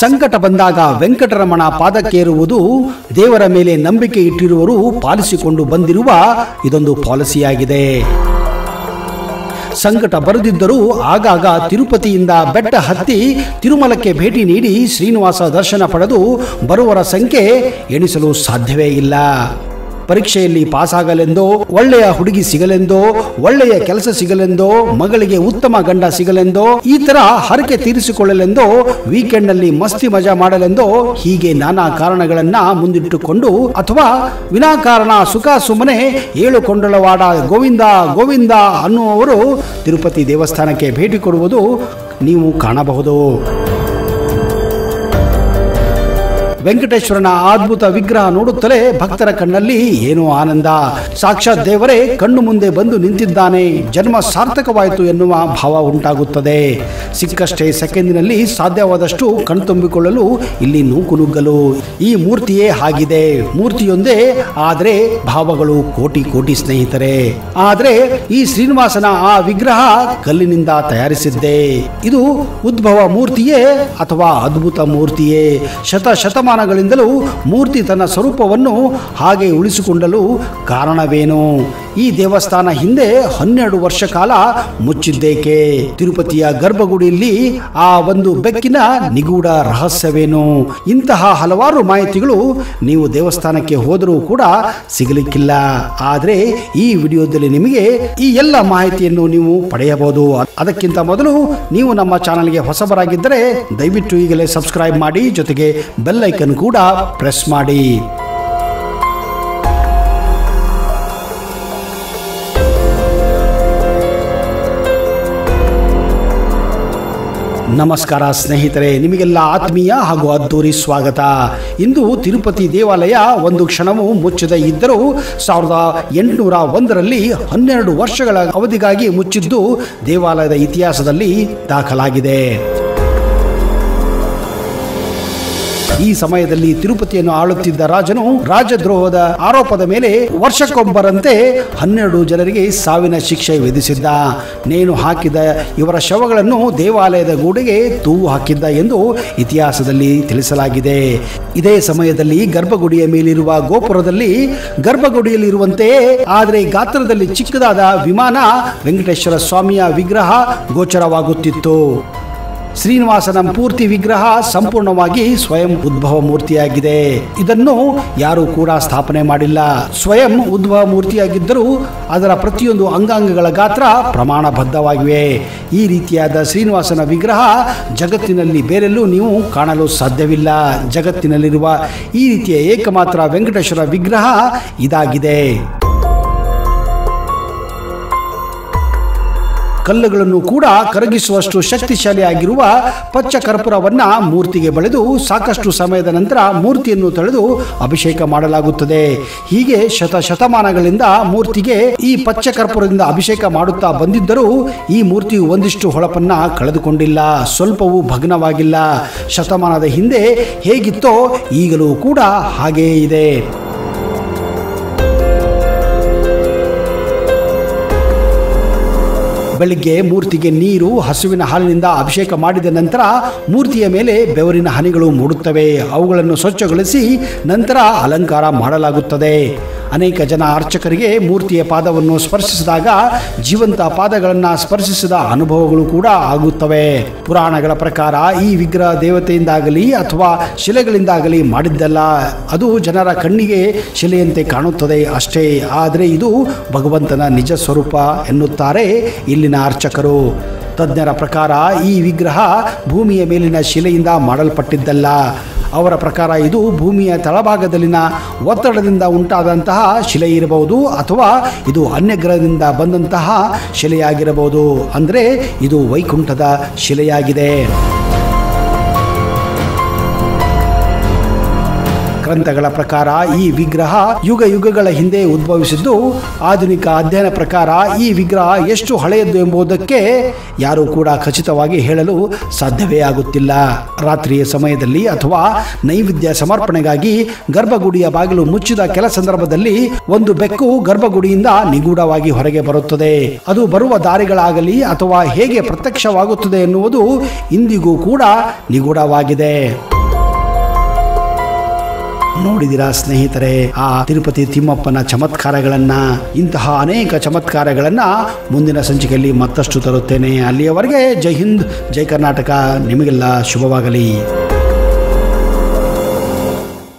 ಸಂಕಟ ಬಂದಾಗ ವೆಂಕಟರಮಣ ಪಾದಕ್ಕೇರುವುದು ದೇವರ ಮೇಲೆ ನಂಬಿಕೆ ಇಟ್ಟಿರುವವರು ಪಾಲಿಸಿಕೊಂಡು ಬಂದಿರುವ ಇದೊಂದು ಪಾಲಿಸಿಯಾಗಿದೆ ಸಂಕಟ ಬರದಿದ್ದರೂ ಆಗಾಗ ತಿರುಪತಿಯಿಂದ ಬೆಟ್ಟ ಹತ್ತಿ ತಿರುಮಲಕ್ಕೆ ಭೇಟಿ ನೀಡಿ ಶ್ರೀನಿವಾಸ ದರ್ಶನ ಪಡೆದು ಬರುವರ ಸಂಖ್ಯೆ ಎಣಿಸಲು ಸಾಧ್ಯವೇ ಇಲ್ಲ ಪರೀಕ್ಷೆಯಲ್ಲಿ ಪಾಸಾಗಲೆಂದೋ ಒಳ್ಳೆಯ ಹುಡುಗಿ ಸಿಗಲೆಂದೋ ಒಳ್ಳೆಯ ಕೆಲಸ ಸಿಗಲೆಂದೋ ಮಗಳಿಗೆ ಉತ್ತಮ ಗಂಡ ಸಿಗಲೆಂದೋ ಈ ತರ ಹರಕೆ ತೀರಿಸಿಕೊಳ್ಳಲೆಂದೋ ವೀಕೆಂಡ್ ನಲ್ಲಿ ಮಸ್ತಿ ಮಜಾ ಮಾಡಲೆಂದೋ ಹೀಗೆ ನಾನಾ ಕಾರಣಗಳನ್ನ ಮುಂದಿಟ್ಟುಕೊಂಡು ಅಥವಾ ವಿನಾಕಾರಣ ಸುಖ ಸುಮ್ಮನೆ ಏಳು ಕೊಂಡಳವಾಡ ಗೋವಿಂದ ಗೋವಿಂದ ಅನ್ನುವವರು ತಿರುಪತಿ ದೇವಸ್ಥಾನಕ್ಕೆ ಭೇಟಿ ಕೊಡುವುದು ನೀವು ಕಾಣಬಹುದು ವೆಂಕಟೇಶ್ವರನ ಅದ್ಭುತ ವಿಗ್ರಹ ನೋಡುತ್ತಲೇ ಭಕ್ತರ ಕಣ್ಣಲ್ಲಿ ಏನೋ ಆನಂದ ಸಾಕ್ಷಾತ್ ದೇವರೇ ಕಣ್ಣು ಮುಂದೆ ಬಂದು ನಿಂತಿದ್ದಾನೆ ಜನ್ಮ ಸಾರ್ಥಕವಾಯಿತು ಎನ್ನುವ ಭಾವ ಉಂಟಾಗುತ್ತದೆ ಸಿಕ್ಕಷ್ಟೇ ಸೆಕೆಂಡಿನಲ್ಲಿ ಸಾಧ್ಯವಾದಷ್ಟು ಕಣ್ತುಂಬಿಕೊಳ್ಳಲು ಇಲ್ಲಿ ನೂಕು ನುಗ್ಗಲು ಈ ಮೂರ್ತಿಯೇ ಆಗಿದೆ ಮೂರ್ತಿಯೊಂದೇ ಆದರೆ ಭಾವಗಳು ಕೋಟಿ ಕೋಟಿ ಸ್ನೇಹಿತರೆ ಆದರೆ ಈ ಶ್ರೀನಿವಾಸನ ಆ ವಿಗ್ರಹ ಕಲ್ಲಿನಿಂದ ತಯಾರಿಸಿದ್ದೆ ಇದು ಉದ್ಭವ ಮೂರ್ತಿಯೇ ಅಥವಾ ಅದ್ಭುತ ಮೂರ್ತಿಯೇ ಶತ ಶತಮಾನಗಳಿಂದಲೂ ಮೂರ್ತಿ ತನ್ನ ಸ್ವರೂಪವನ್ನು ಹಾಗೆ ಉಳಿಸಿಕೊಂಡಲು ಕಾರಣವೇನು ಈ ದೇವಸ್ಥಾನ ಹಿಂದೆ ಹನ್ನೆರಡು ವರ್ಷ ಕಾಲ ಮುಚ್ಚಿದ್ದೇಕೆ ತಿರುಪತಿಯ ಗರ್ಭಗುಡಿಯಲ್ಲಿ ಆ ಒಂದು ಬೆಕ್ಕಿನ ನಿಗೂಢ ರಹಸ್ಯವೇನು ಇಂತಹ ಹಲವಾರು ಮಾಹಿತಿಗಳು ನೀವು ದೇವಸ್ಥಾನಕ್ಕೆ ಹೋದರೂ ಕೂಡ ಸಿಗಲಿಕ್ಕಿಲ್ಲ ಆದರೆ ಈ ವಿಡಿಯೋದಲ್ಲಿ ನಿಮಗೆ ಈ ಎಲ್ಲ ಮಾಹಿತಿಯನ್ನು ನೀವು ಪಡೆಯಬಹುದು ಅದಕ್ಕಿಂತ ಮೊದಲು ನೀವು ನಮ್ಮ ಚಾನಲ್ಗೆ ಹೊಸಬರಾಗಿದ್ದರೆ ದಯವಿಟ್ಟು ಈಗಲೇ ಸಬ್ಸ್ಕ್ರೈಬ್ ಮಾಡಿ ಜೊತೆಗೆ ಬೆಲ್ ಐಕನ್ ಕೂಡ ಪ್ರೆಸ್ ಮಾಡಿ ನಮಸ್ಕಾರ ಸ್ನೇಹಿತರೆ ನಿಮಗೆಲ್ಲ ಆತ್ಮೀಯ ಹಾಗೂ ಅದ್ದೂರಿ ಸ್ವಾಗತ ಇಂದು ತಿರುಪತಿ ದೇವಾಲಯ ಒಂದು ಕ್ಷಣವೂ ಮುಚ್ಚದೆ ಇದ್ದರೂ ಸಾವಿರದ ಎಂಟುನೂರ ಒಂದರಲ್ಲಿ ಹನ್ನೆರಡು ವರ್ಷಗಳ ಅವಧಿಗಾಗಿ ಮುಚ್ಚಿದ್ದು ದೇವಾಲಯದ ಇತಿಹಾಸದಲ್ಲಿ ದಾಖಲಾಗಿದೆ ಈ ಸಮಯದಲ್ಲಿ ತಿರುಪತಿಯನ್ನು ಆಳುತ್ತಿದ್ದ ರಾಜನು ರಾಜದ್ರೋಹದ ಆರೋಪದ ಮೇಲೆ ವರ್ಷಕ್ಕೊಬ್ಬರಂತೆ ಹನ್ನೆರಡು ಜನರಿಗೆ ಸಾವಿನ ಶಿಕ್ಷೆ ವಿಧಿಸಿದ್ದ ನೇಣು ಹಾಕಿದ ಇವರ ಶವಗಳನ್ನು ದೇವಾಲಯದ ಗೋಡೆಗೆ ತೂವು ಹಾಕಿದ್ದ ಎಂದು ಇತಿಹಾಸದಲ್ಲಿ ತಿಳಿಸಲಾಗಿದೆ ಇದೇ ಸಮಯದಲ್ಲಿ ಗರ್ಭಗುಡಿಯ ಮೇಲಿರುವ ಗೋಪುರದಲ್ಲಿ ಗರ್ಭಗುಡಿಯಲ್ಲಿರುವಂತೆಯೇ ಆದರೆ ಗಾತ್ರದಲ್ಲಿ ಚಿಕ್ಕದಾದ ವಿಮಾನ ವೆಂಕಟೇಶ್ವರ ಸ್ವಾಮಿಯ ವಿಗ್ರಹ ಗೋಚರವಾಗುತ್ತಿತ್ತು ಶ್ರೀನಿವಾಸನ ಪೂರ್ತಿ ವಿಗ್ರಹ ಸಂಪೂರ್ಣವಾಗಿ ಸ್ವಯಂ ಉದ್ಭವ ಮೂರ್ತಿಯಾಗಿದೆ ಇದನ್ನು ಯಾರು ಕೂಡ ಸ್ಥಾಪನೆ ಮಾಡಿಲ್ಲ ಸ್ವಯಂ ಉದ್ಭವ ಮೂರ್ತಿಯಾಗಿದ್ದರೂ ಅದರ ಪ್ರತಿಯೊಂದು ಅಂಗಾಂಗಗಳ ಗಾತ್ರ ಪ್ರಮಾಣಬದ್ಧವಾಗಿವೆ ಈ ರೀತಿಯಾದ ಶ್ರೀನಿವಾಸನ ವಿಗ್ರಹ ಜಗತ್ತಿನಲ್ಲಿ ಬೇರೆಲ್ಲೂ ನೀವು ಕಾಣಲು ಸಾಧ್ಯವಿಲ್ಲ ಜಗತ್ತಿನಲ್ಲಿರುವ ಈ ರೀತಿಯ ಏಕಮಾತ್ರ ವೆಂಕಟೇಶ್ವರ ವಿಗ್ರಹ ಇದಾಗಿದೆ ಕಲ್ಲುಗಳನ್ನು ಕೂಡ ಕರಗಿಸುವಷ್ಟು ಶಕ್ತಿಶಾಲಿಯಾಗಿರುವ ಪಚ್ಚ ಕರ್ಪೂರವನ್ನ ಮೂರ್ತಿಗೆ ಬಳೆದು ಸಾಕಷ್ಟು ಸಮಯದ ನಂತರ ಮೂರ್ತಿಯನ್ನು ತೊಳೆದು ಅಭಿಷೇಕ ಮಾಡಲಾಗುತ್ತದೆ ಹೀಗೆ ಶತ ಶತಮಾನಗಳಿಂದ ಮೂರ್ತಿಗೆ ಈ ಪಚ್ಚ ಕರ್ಪೂರದಿಂದ ಅಭಿಷೇಕ ಮಾಡುತ್ತಾ ಬಂದಿದ್ದರೂ ಈ ಮೂರ್ತಿಯು ಒಂದಿಷ್ಟು ಹೊಳಪನ್ನ ಕಳೆದುಕೊಂಡಿಲ್ಲ ಸ್ವಲ್ಪವೂ ಭಗ್ನವಾಗಿಲ್ಲ ಶತಮಾನದ ಹಿಂದೆ ಹೇಗಿತ್ತೋ ಈಗಲೂ ಕೂಡ ಹಾಗೇ ಇದೆ ಬೆಳಿಗ್ಗೆ ಮೂರ್ತಿಗೆ ನೀರು ಹಸುವಿನ ಹಾಲಿನಿಂದ ಅಭಿಷೇಕ ಮಾಡಿದ ನಂತರ ಮೂರ್ತಿಯ ಮೇಲೆ ಬೆವರಿನ ಹನಿಗಳು ಮೂಡುತ್ತವೆ ಅವುಗಳನ್ನು ಸ್ವಚ್ಛಗೊಳಿಸಿ ನಂತರ ಅಲಂಕಾರ ಮಾಡಲಾಗುತ್ತದೆ ಅನೇಕ ಜನ ಅರ್ಚಕರಿಗೆ ಮೂರ್ತಿಯ ಪಾದವನ್ನು ಸ್ಪರ್ಶಿಸಿದಾಗ ಜೀವಂತ ಪಾದಗಳನ್ನು ಸ್ಪರ್ಶಿಸಿದ ಅನುಭವಗಳು ಕೂಡ ಆಗುತ್ತವೆ ಪುರಾಣಗಳ ಪ್ರಕಾರ ಈ ವಿಗ್ರಹ ದೇವತೆಯಿಂದಾಗಲಿ ಅಥವಾ ಶಿಲೆಗಳಿಂದಾಗಲಿ ಮಾಡಿದ್ದಲ್ಲ ಅದು ಜನರ ಕಣ್ಣಿಗೆ ಶಿಲೆಯಂತೆ ಕಾಣುತ್ತದೆ ಅಷ್ಟೇ ಆದರೆ ಇದು ಭಗವಂತನ ನಿಜ ಸ್ವರೂಪ ಎನ್ನುತ್ತಾರೆ ಇಲ್ಲಿನ ಅರ್ಚಕರು ತಜ್ಞರ ಪ್ರಕಾರ ಈ ವಿಗ್ರಹ ಭೂಮಿಯ ಮೇಲಿನ ಶಿಲೆಯಿಂದ ಮಾಡಲ್ಪಟ್ಟಿದ್ದಲ್ಲ ಅವರ ಪ್ರಕಾರ ಇದು ಭೂಮಿಯ ತಳಭಾಗದಲ್ಲಿನ ಒತ್ತಡದಿಂದ ಉಂಟಾದಂತಹ ಶಿಲೆ ಇರಬಹುದು ಅಥವಾ ಇದು ಅನ್ಯಗ್ರಹದಿಂದ ಬಂದಂತಹ ಶಿಲೆಯಾಗಿರಬಹುದು ಅಂದರೆ ಇದು ವೈಕುಂಠದ ಶಿಲೆಯಾಗಿದೆ ಗ್ರಂಥಗಳ ಪ್ರಕಾರ ಈ ವಿಗ್ರಹ ಯುಗ ಯುಗಗಳ ಹಿಂದೆ ಉದ್ಭವಿಸಿದ್ದು ಆಧುನಿಕ ಅಧ್ಯಯನ ಪ್ರಕಾರ ಈ ವಿಗ್ರಹ ಎಷ್ಟು ಹಳೆಯದ್ದು ಎಂಬುದಕ್ಕೆ ಯಾರೂ ಕೂಡ ಖಚಿತವಾಗಿ ಹೇಳಲು ಸಾಧ್ಯವೇ ಆಗುತ್ತಿಲ್ಲ ರಾತ್ರಿಯ ಸಮಯದಲ್ಲಿ ಅಥವಾ ನೈವೇದ್ಯ ಸಮರ್ಪಣೆಗಾಗಿ ಗರ್ಭಗುಡಿಯ ಬಾಗಿಲು ಮುಚ್ಚಿದ ಕೆಲ ಸಂದರ್ಭದಲ್ಲಿ ಒಂದು ಬೆಕ್ಕು ಗರ್ಭಗುಡಿಯಿಂದ ನಿಗೂಢವಾಗಿ ಹೊರಗೆ ಬರುತ್ತದೆ ಅದು ಬರುವ ದಾರಿಗಳಾಗಲಿ ಅಥವಾ ಹೇಗೆ ಪ್ರತ್ಯಕ್ಷವಾಗುತ್ತದೆ ಎನ್ನುವುದು ಇಂದಿಗೂ ಕೂಡ ನಿಗೂಢವಾಗಿದೆ ನೋಡಿದಿರಾ ಸ್ನೇಹಿತರೆ ಆ ತಿರುಪತಿ ತಿಮ್ಮಪ್ಪನ ಚಮತ್ಕಾರಗಳನ್ನ ಇಂತಹ ಅನೇಕ ಚಮತ್ಕಾರಗಳನ್ನ ಮುಂದಿನ ಸಂಚಿಕೆಯಲ್ಲಿ ಮತ್ತಷ್ಟು ತರುತ್ತೇನೆ ಅಲ್ಲಿಯವರೆಗೆ ಜೈ ಹಿಂದ್ ಜೈ ಕರ್ನಾಟಕ ನಿಮಗೆಲ್ಲ ಶುಭವಾಗಲಿ